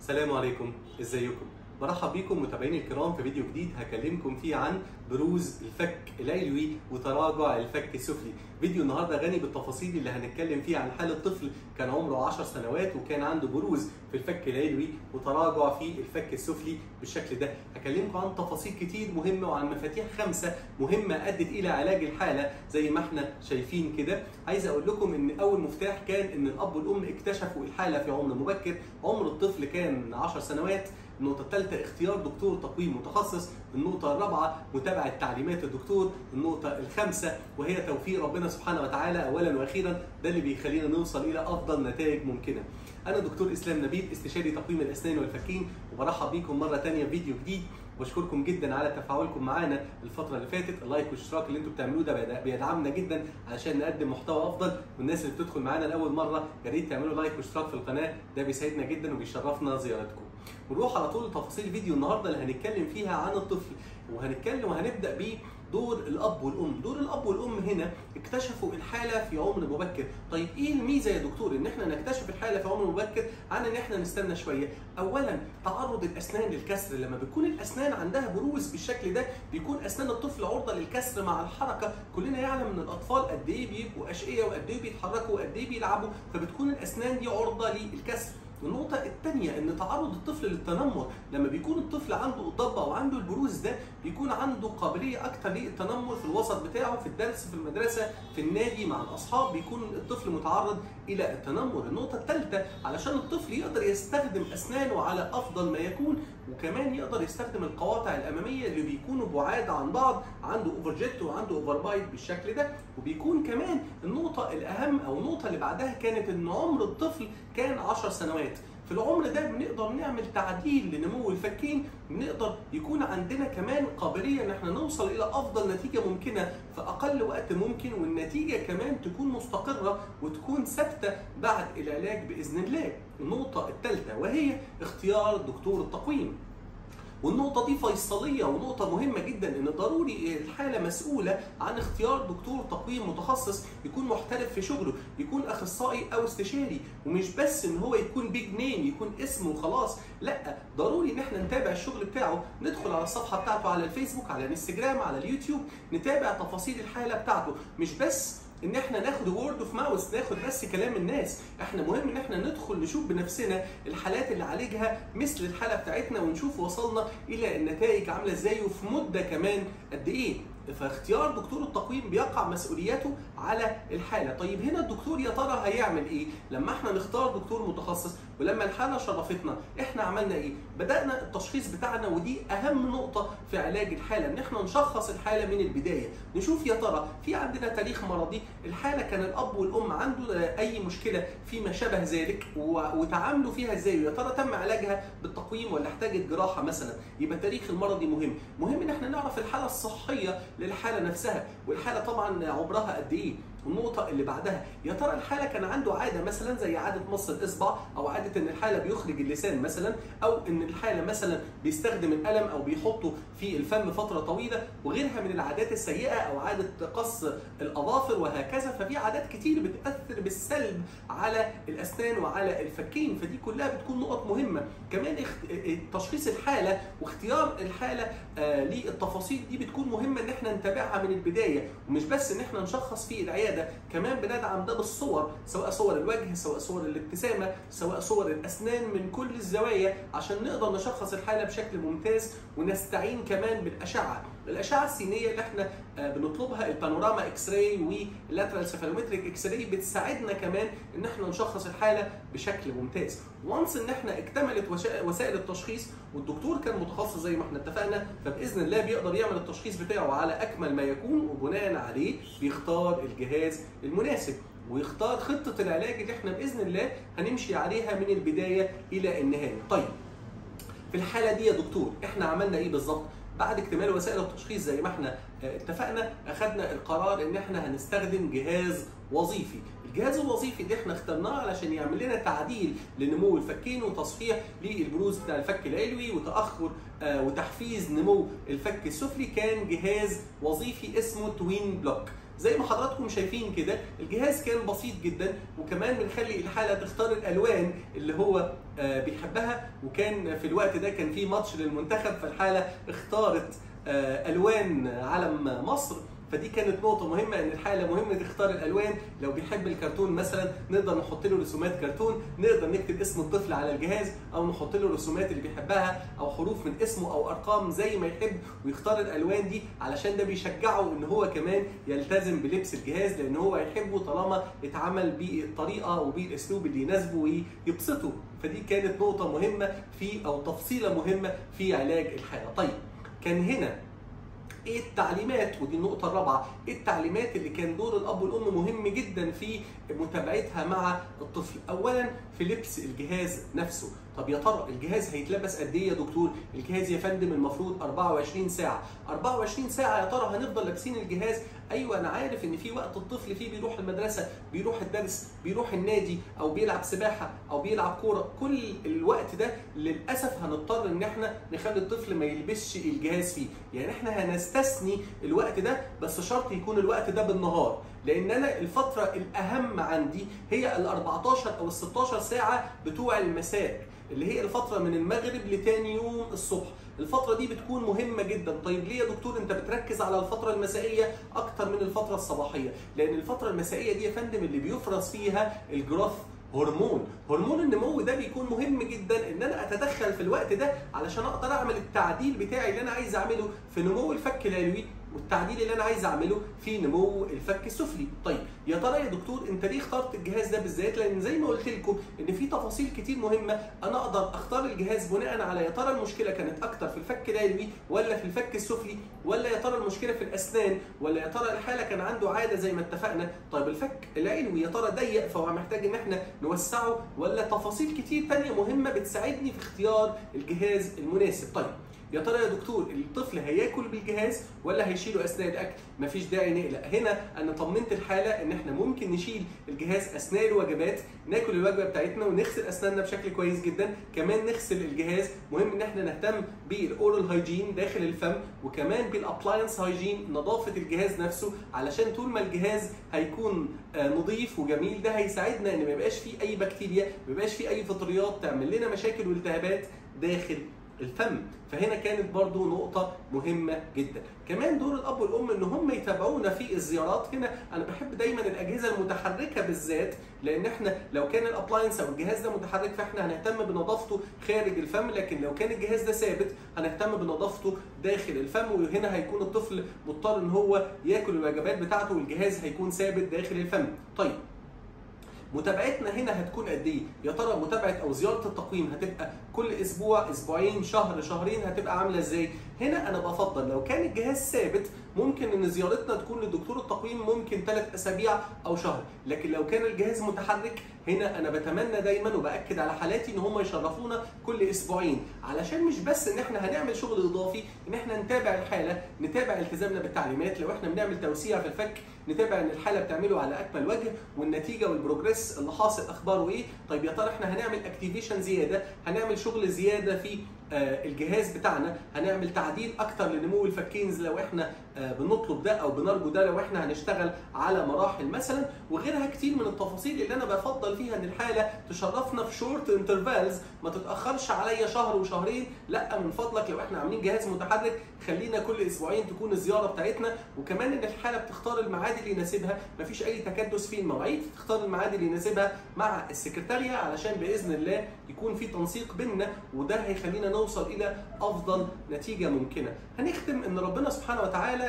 السلام عليكم ازيكم مرحب بكم متابعيني الكرام في فيديو جديد هكلمكم فيه عن بروز الفك العلوي وتراجع الفك السفلي فيديو النهارده غني بالتفاصيل اللي هنتكلم فيه عن حاله طفل كان عمره 10 سنوات وكان عنده بروز في الفك العلوي وتراجع في الفك السفلي بالشكل ده هكلمكم عن تفاصيل كتير مهمه وعن مفاتيح خمسه مهمه ادت الى علاج الحاله زي ما احنا شايفين كده عايز اقول لكم ان اول مفتاح كان ان الاب والام اكتشفوا الحاله في عمر مبكر عمر الطفل كان 10 سنوات النقطة الثالثة اختيار دكتور تقويم متخصص، النقطة الرابعة متابعة تعليمات الدكتور، النقطة الخامسة وهي توفيق ربنا سبحانه وتعالى أولا وأخيرا ده اللي بيخلينا نوصل إلى أفضل نتائج ممكنة. أنا دكتور إسلام نبيل استشاري تقويم الأسنان والفكين وبرحب بيكم مرة تانية في فيديو جديد واشكركم جدا على تفاعلكم معانا الفتره اللي فاتت اللايك والاشتراك اللي انتم بتعملوه ده بيدعمنا جدا علشان نقدم محتوى افضل والناس اللي بتدخل معانا لاول مره يا ريت تعملوا لايك واشتراك في القناه ده بيسعدنا جدا وبيشرفنا زيارتكم ونروح على طول لتفاصيل الفيديو النهارده اللي هنتكلم فيها عن الطفل وهنتكلم وهنبدا بيه دور الاب والام دور الاب والام هنا اكتشفوا الحاله في عمر مبكر طيب ايه الميزه يا دكتور ان احنا نكتشف الحاله في عمر مبكر عن ان احنا نستنى شويه اولا تعرض الاسنان للكسر لما بتكون الاسنان عندها بروز بالشكل ده بيكون اسنان الطفل عرضه للكسر مع الحركه كلنا يعلم ان الاطفال قد ايه بيبقوا اشقيه وقد ايه بيتحركوا وقد ايه بيلعبوا فبتكون الاسنان دي عرضه للكسر النقطة الثانية إن تعرض الطفل للتنمر، لما بيكون الطفل عنده الضبة وعنده البروز ده بيكون عنده قابلية أكتر للتنمر في الوسط بتاعه في الدرس في المدرسة في النادي مع الأصحاب بيكون الطفل متعرض إلى التنمر، النقطة الثالثة علشان الطفل يقدر يستخدم أسنانه على أفضل ما يكون وكمان يقدر يستخدم القواطع الأمامية اللي بيكونوا بعاد عن بعض عنده أوفر جيت وعنده أوفر بايت بالشكل ده وبيكون كمان النقطة الأهم أو النقطة اللي بعدها كانت إن عمر الطفل كان 10 سنوات في العمر ده بنقدر نعمل تعديل لنمو الفكين بنقدر يكون عندنا كمان قابليه ان احنا نوصل الى افضل نتيجه ممكنه في اقل وقت ممكن والنتيجه كمان تكون مستقره وتكون ثابته بعد العلاج باذن الله. النقطه الثالثه وهي اختيار دكتور التقويم. والنقطة دي فيصلية ونقطة مهمة جدا ان ضروري الحالة مسؤولة عن اختيار دكتور تقويم متخصص يكون محترف في شغله، يكون اخصائي او استشاري ومش بس ان هو يكون بيج نيم يكون اسمه وخلاص، لا ضروري ان احنا نتابع الشغل بتاعه، ندخل على الصفحة بتاعته على الفيسبوك، على الانستجرام، على اليوتيوب، نتابع تفاصيل الحالة بتاعته، مش بس ان احنا ناخد وورد اوف ماوس ناخد بس كلام الناس احنا مهم ان احنا ندخل نشوف بنفسنا الحالات اللي عالجها مثل الحاله بتاعتنا ونشوف وصلنا الى النتائج عامله ازاي وفي مده كمان قد ايه فاختيار دكتور التقويم بيقع مسؤوليته على الحاله، طيب هنا الدكتور يا ترى هيعمل ايه؟ لما احنا نختار دكتور متخصص ولما الحاله شرفتنا، احنا عملنا ايه؟ بدانا التشخيص بتاعنا ودي اهم نقطه في علاج الحاله ان احنا نشخص الحاله من البدايه، نشوف يا ترى في عندنا تاريخ مرضي، الحاله كان الاب والام عنده اي مشكله فيما شبه ذلك وتعاملوا فيها ازاي؟ ويا ترى تم علاجها بالتقويم ولا احتاجت جراحه مثلا؟ يبقى التاريخ المرضي مهم، مهم ان احنا نعرف الحاله الصحيه للحاله نفسها والحاله طبعا عمرها قد ايه النقطة اللي بعدها يا ترى الحالة كان عنده عادة مثلا زي عادة مص الإصبع أو عادة إن الحالة بيخرج اللسان مثلا أو إن الحالة مثلا بيستخدم القلم أو بيحطه في الفم فترة طويلة وغيرها من العادات السيئة أو عادة قص الأظافر وهكذا ففي عادات كتير بتأثر بالسلب على الأسنان وعلى الفكين فدي كلها بتكون نقط مهمة كمان تشخيص الحالة واختيار الحالة آه للتفاصيل دي بتكون مهمة إن احنا نتابعها من البداية ومش بس إن احنا نشخص في العيادة ده كمان بندعم ده بالصور سواء صور الوجه سواء صور الابتسامه سواء صور الاسنان من كل الزوايا عشان نقدر نشخص الحاله بشكل ممتاز ونستعين كمان بالاشعه الاشعه السينيه اللي احنا بنطلبها البانوراما اكس راي واللاترال سيفالومتريك اكس راي بتساعدنا كمان ان احنا نشخص الحاله بشكل ممتاز وانس ان احنا اكتملت وسائل التشخيص والدكتور كان متخصص زي ما احنا اتفقنا فباذن الله بيقدر يعمل التشخيص بتاعه على اكمل ما يكون وبناء عليه بيختار الجهاز المناسب ويختار خطه العلاج اللي احنا باذن الله هنمشي عليها من البدايه الى النهايه طيب في الحاله دي يا دكتور احنا عملنا ايه بالظبط بعد اكتمال وسائل التشخيص زي ما احنا اتفقنا اخذنا القرار ان احنا هنستخدم جهاز وظيفي الجهاز الوظيفي اللي احنا اخترناه علشان يعمل لنا تعديل لنمو الفكين وتصحيح للبروز بتاع الفك العلوي وتاخر آه وتحفيز نمو الفك السفلي كان جهاز وظيفي اسمه توين بلوك زي ما حضراتكم شايفين كده الجهاز كان بسيط جدا وكمان بنخلي الحاله تختار الالوان اللي هو آه، بيحبها وكان في الوقت ده كان في ماتش للمنتخب فالحاله اختارت آه، الوان علم مصر فدي كانت نقطة مهمة إن الحالة مهمة تختار الألوان، لو بيحب الكرتون مثلا نقدر نحط له رسومات كرتون، نقدر نكتب اسم الطفل على الجهاز أو نحط له الرسومات اللي بيحبها أو حروف من اسمه أو أرقام زي ما يحب ويختار الألوان دي علشان ده بيشجعه إن هو كمان يلتزم بلبس الجهاز لأن هو يحبه طالما اتعمل بالطريقة وبالأسلوب اللي يناسبه ويبسطه، فدي كانت نقطة مهمة في أو تفصيلة مهمة في علاج الحالة. طيب كان هنا ايه التعليمات ودي النقطة الرابعة، ايه التعليمات اللي كان دور الأب والأم مهم جدا في متابعتها مع الطفل، أولاً في لبس الجهاز نفسه، طب يا ترى الجهاز هيتلبس قد ايه يا دكتور؟ الجهاز يا فندم المفروض 24 ساعة، 24 ساعة يا ترى هنفضل لابسين الجهاز؟ ايوه انا عارف ان في وقت الطفل فيه بيروح المدرسة، بيروح الدرس، بيروح النادي او بيلعب سباحة او بيلعب كورة، كل الوقت ده للأسف هنضطر ان احنا نخلي الطفل ما يلبسش الجهاز فيه، يعني احنا هنستثني الوقت ده بس شرط يكون الوقت ده بالنهار، لان انا الفترة الأهم عندي هي ال 14 او ال 16 ساعة بتوع المساء. اللي هي الفترة من المغرب لتاني يوم الصبح الفترة دي بتكون مهمة جدا طيب ليه يا دكتور انت بتركز على الفترة المسائية اكتر من الفترة الصباحية لان الفترة المسائية دي يا فندم اللي بيفرز فيها الجروث هرمون هرمون النمو ده بيكون مهم جدا ان انا اتدخل في الوقت ده علشان اقدر اعمل التعديل بتاعي اللي انا عايز اعمله في نمو الفك العلوي والتعديل اللي انا عايز اعمله في نمو الفك السفلي طيب يا ترى يا دكتور انت ليه اخترت الجهاز ده بالذات لان زي ما قلت لكم ان في تفاصيل كتير مهمه انا اقدر اختار الجهاز بناء على يا ترى المشكله كانت اكتر في الفك العلوي ولا في الفك السفلي ولا يا ترى المشكله في الاسنان ولا يا ترى الحاله كان عنده عاده زي ما اتفقنا طيب الفك العلوي يا ترى ضيق فهو محتاج ان احنا نوسعه ولا تفاصيل كتير تانية مهمه بتساعدني في اختيار الجهاز المناسب طيب يا ترى يا دكتور الطفل هياكل بالجهاز ولا هيشيله اثناء الاكل؟ مفيش داعي نقلق، هنا انا طمنت الحاله ان احنا ممكن نشيل الجهاز اثناء الوجبات، ناكل الوجبه بتاعتنا ونغسل اسناننا بشكل كويس جدا، كمان نغسل الجهاز، مهم ان احنا نهتم بالاورال هايجين داخل الفم وكمان بالابلاينس هايجين نظافه الجهاز نفسه علشان طول ما الجهاز هيكون نظيف وجميل ده هيساعدنا ان ما يبقاش فيه اي بكتيريا، ما يبقاش فيه اي فطريات تعمل لنا مشاكل والتهابات داخل الفم فهنا كانت برضو نقطة مهمة جدا كمان دور الأب والأم إن هم يتابعونا في الزيارات هنا أنا بحب دايما الأجهزة المتحركة بالذات لأن إحنا لو كان الأبلاينس أو الجهاز ده متحرك فإحنا هنهتم بنظافته خارج الفم لكن لو كان الجهاز ده ثابت هنهتم بنظافته داخل الفم وهنا هيكون الطفل مضطر إن هو ياكل الوجبات بتاعته والجهاز هيكون ثابت داخل الفم طيب متابعتنا هنا هتكون قد ايه؟ يا ترى متابعه او زياره التقويم هتبقى كل اسبوع اسبوعين شهر شهرين هتبقى عامله ازاي؟ هنا انا بفضل لو كان الجهاز ثابت ممكن ان زيارتنا تكون لدكتور التقويم ممكن ثلاث اسابيع او شهر، لكن لو كان الجهاز متحرك هنا انا بتمنى دايما وباكد على حالاتي ان هم يشرفونا كل اسبوعين، علشان مش بس ان احنا هنعمل شغل اضافي ان احنا نتابع الحاله، نتابع التزامنا بالتعليمات، لو احنا بنعمل توسيع في الفك نتابع ان الحاله بتعمله على اكمل وجه والنتيجه والبروجريس اللي حاصل اخباره ايه طيب يا ترى احنا هنعمل اكتيفيشن زياده هنعمل شغل زياده في الجهاز بتاعنا هنعمل تعديل اكتر لنمو الفكين لو احنا بنطلب ده او بنرجو ده لو احنا هنشتغل على مراحل مثلا وغيرها كتير من التفاصيل اللي انا بفضل فيها ان الحاله تشرفنا في شورت انترفالز ما تتاخرش عليا شهر وشهرين لا من فضلك لو احنا عاملين جهاز متحرك خلينا كل اسبوعين تكون الزياره بتاعتنا وكمان ان الحاله بتختار الميعاد اللي يناسبها مفيش اي تكدس في المواعيد تختار الميعاد اللي يناسبها مع السكرتاريه علشان باذن الله يكون في تنسيق بيننا وده هيخلينا نوصل الى افضل نتيجه ممكنه هنختم ان ربنا سبحانه وتعالى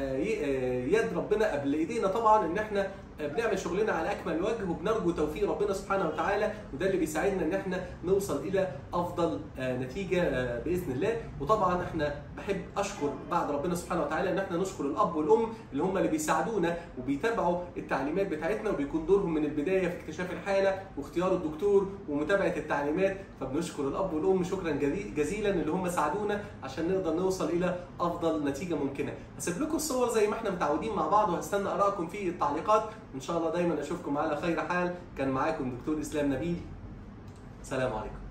يد ربنا قبل ايدينا طبعا ان احنا بنعمل شغلنا على اكمل وجه وبنرجو توفيق ربنا سبحانه وتعالى وده اللي بيساعدنا ان احنا نوصل الى افضل نتيجه باذن الله وطبعا احنا بحب اشكر بعد ربنا سبحانه وتعالى ان احنا نشكر الاب والام اللي هم اللي بيساعدونا وبيتابعوا التعليمات بتاعتنا وبيكون دورهم من البدايه في اكتشاف الحاله واختيار الدكتور ومتابعه التعليمات فبنشكر الاب والام شكرا جزيلا اللي هم ساعدونا عشان نقدر نوصل الى افضل نتيجه ممكنه هسيب لكم الصور زي ما احنا متعودين مع بعض وهستنى ارائكم في التعليقات وان شاء الله دايما اشوفكم على خير حال كان معاكم دكتور اسلام نبيل سلام عليكم